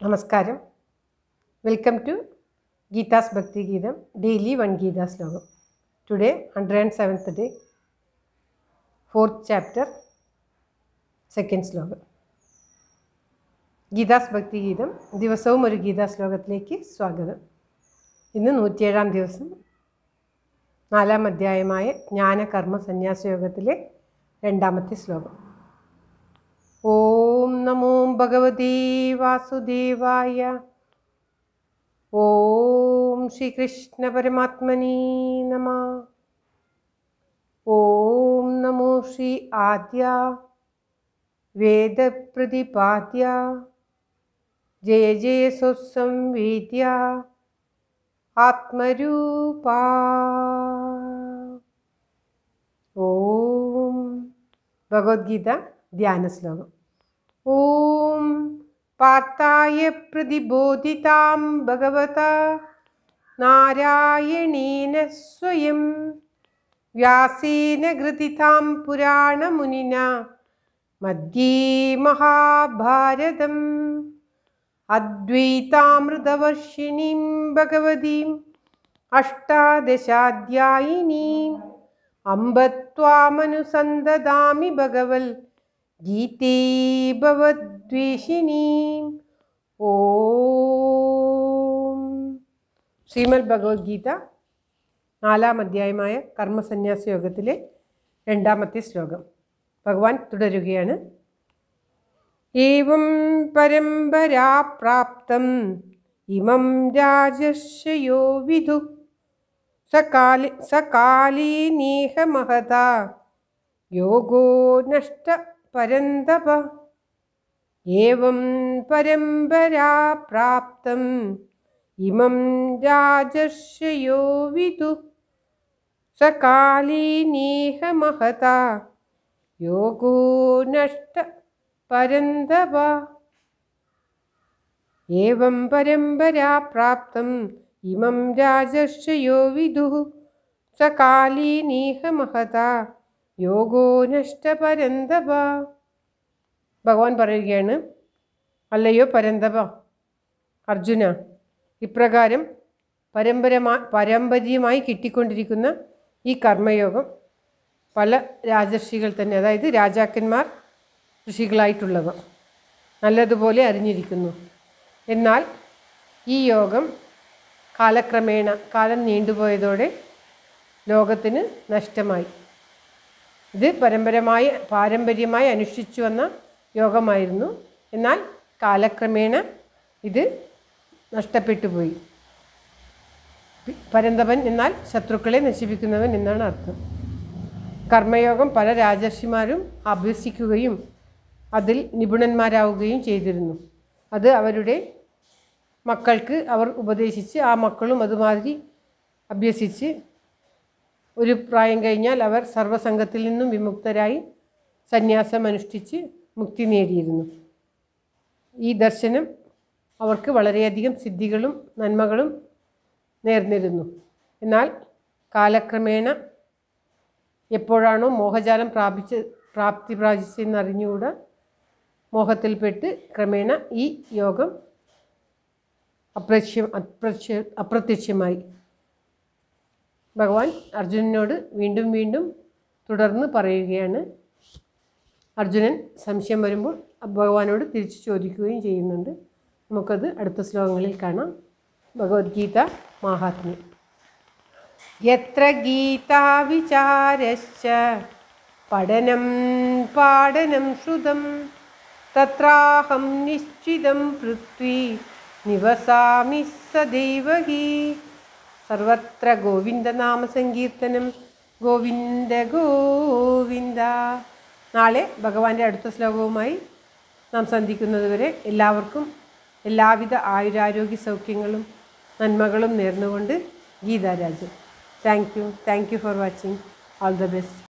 നമസ്കാരം welcome to Geetha's ഭക്തി ഗീതം ഡെയിലി വൺ ഗീതാ ശ്ലോകം today hundred and seventh day fourth chapter second ശ്ലോകം ഗീതാസ് ഭക്തി ഗീതം ദിവസവും ഒരു ഗീതാ ശ്ലോകത്തിലേക്ക് സ്വാഗതം ഇന്ന് നൂറ്റിയേഴാം ദിവസം നാലാം അധ്യായമായ ജ്ഞാനകർമ്മ സന്യാസയോഗത്തിലെ രണ്ടാമത്തെ ശ്ലോകം ഓം നമോ ഭഗവതി വാസുദേവായ ഓം ശ്രീകൃഷ്ണ പരമാത്മനി നമ ഓം നമോ ശ്രീ ആദ്യ വേദപ്രതിപാദ്യ ജയ ജയ സ്വസംവേദ്യ ആത്മരൂപ ഓം ഭഗവത്ഗീത ധ്യാന ശ്ലോകം ഓം പാർത്ഥായ പ്രതിബോധിതാം ഭഗവത നാരായണീന സ്വയം വ്യാസേന ഘൃതിതാം പുരാണമുനിന മധ്യേ മഹാഭാരതം അദ്വൈതാമൃതവർഷിണീം ഭഗവതീം അഷ്ടാദശാധ്യായിനീം അമ്പത്വാമനുസന്തദാമി ഭഗവൽ ഗീതേ ഭവദ്വേഷിണീം ഓം ശ്രീമദ് ഭഗവത്ഗീത നാലാം അധ്യായമായ കർമ്മസന്യാസ യോഗത്തിലെ രണ്ടാമത്തെ ശ്ലോകം ഭഗവാൻ തുടരുകയാണ് ഏവം പരമ്പരാപ്രാപ്തം ഇമം രാജർഷയോ വിദു സകാലി സകാലീനീഹ മഹത യോഗോ നഷ്ട പരന്തപ ഏവം പരമ്പരാപ്രാപ്തം ഇമം രാജർഷയോ വിദു സകാലീനീഹ മഹത യോഗോ നഷ്ട പരന്തപ ഏവം പരമ്പരാപ്രാപ്തം ഇമം രാജർഷയോ വിദുഃ സകാലീനീഹ മഹത യോഗോ നഷ്ട പരന്തപ ഭഗവാൻ പറയുകയാണ് അല്ലയോ പരന്തപ അർജുന ഇപ്രകാരം പരമ്പരമാ പാരമ്പര്യമായി കിട്ടിക്കൊണ്ടിരിക്കുന്ന ഈ കർമ്മയോഗം പല രാജർഷികൾ തന്നെ അതായത് രാജാക്കന്മാർ ഋഷികളായിട്ടുള്ളവർ നല്ലതുപോലെ അറിഞ്ഞിരിക്കുന്നു എന്നാൽ ഈ യോഗം കാലക്രമേണ കാലം നീണ്ടുപോയതോടെ ലോകത്തിന് നഷ്ടമായി ഇത് പരമ്പരമായി പാരമ്പര്യമായി അനുഷ്ഠിച്ചു വന്ന യോഗമായിരുന്നു എന്നാൽ കാലക്രമേണ ഇത് നഷ്ടപ്പെട്ടു പോയി പരന്തപൻ എന്നാൽ ശത്രുക്കളെ നശിപ്പിക്കുന്നവൻ എന്നാണ് അർത്ഥം കർമ്മയോഗം പല രാജർഷിമാരും അഭ്യസിക്കുകയും അതിൽ നിപുണന്മാരാവുകയും ചെയ്തിരുന്നു അത് അവരുടെ മക്കൾക്ക് അവർ ഉപദേശിച്ച് ആ മക്കളും അതുമാതിരി അഭ്യസിച്ച് ഒരു പ്രായം കഴിഞ്ഞാൽ അവർ സർവ്വസംഘത്തിൽ നിന്നും വിമുക്തരായി സന്യാസം അനുഷ്ഠിച്ച് മുക്തി നേടിയിരുന്നു ഈ ദർശനം അവർക്ക് വളരെയധികം സിദ്ധികളും നന്മകളും നേർന്നിരുന്നു എന്നാൽ കാലക്രമേണ എപ്പോഴാണോ മോഹജാലം പ്രാപിച്ച് പ്രാപ്തി പ്രാപിച്ചെന്ന് അറിഞ്ഞുകൂടാ മോഹത്തിൽപ്പെട്ട് ക്രമേണ ഈ യോഗം അപ്രത്യം അപ്രത്യ അപ്രത്യക്ഷമായി ഭഗവാൻ അർജുനനോട് വീണ്ടും വീണ്ടും തുടർന്ന് പറയുകയാണ് അർജുനൻ സംശയം വരുമ്പോൾ ഭഗവാനോട് തിരിച്ചു ചോദിക്കുകയും ചെയ്യുന്നുണ്ട് നമുക്കത് അടുത്ത ശ്ലോകങ്ങളിൽ കാണാം ഭഗവത്ഗീത മാഹാത്മ്യം യത്ര ഗീതാ വിചാരശ്ച പഠനം പാഠനം ശ്രുതം തത്രാഹം നിശ്ചിതം പൃഥ്വി നിവസാമി സദൈവഹി സർവത്ര ഗോവിന്ദനാമസങ്കീർത്തനം ഗോവിന്ദ ഗോവിന്ദ നാളെ ഭഗവാന്റെ അടുത്ത ശ്ലോകവുമായി നാം സന്ധിക്കുന്നതുവരെ എല്ലാവർക്കും എല്ലാവിധ ആയുരാരോഗ്യ സൗഖ്യങ്ങളും നന്മകളും നേർന്നുകൊണ്ട് Geetha Rajan thank you thank you for watching all the best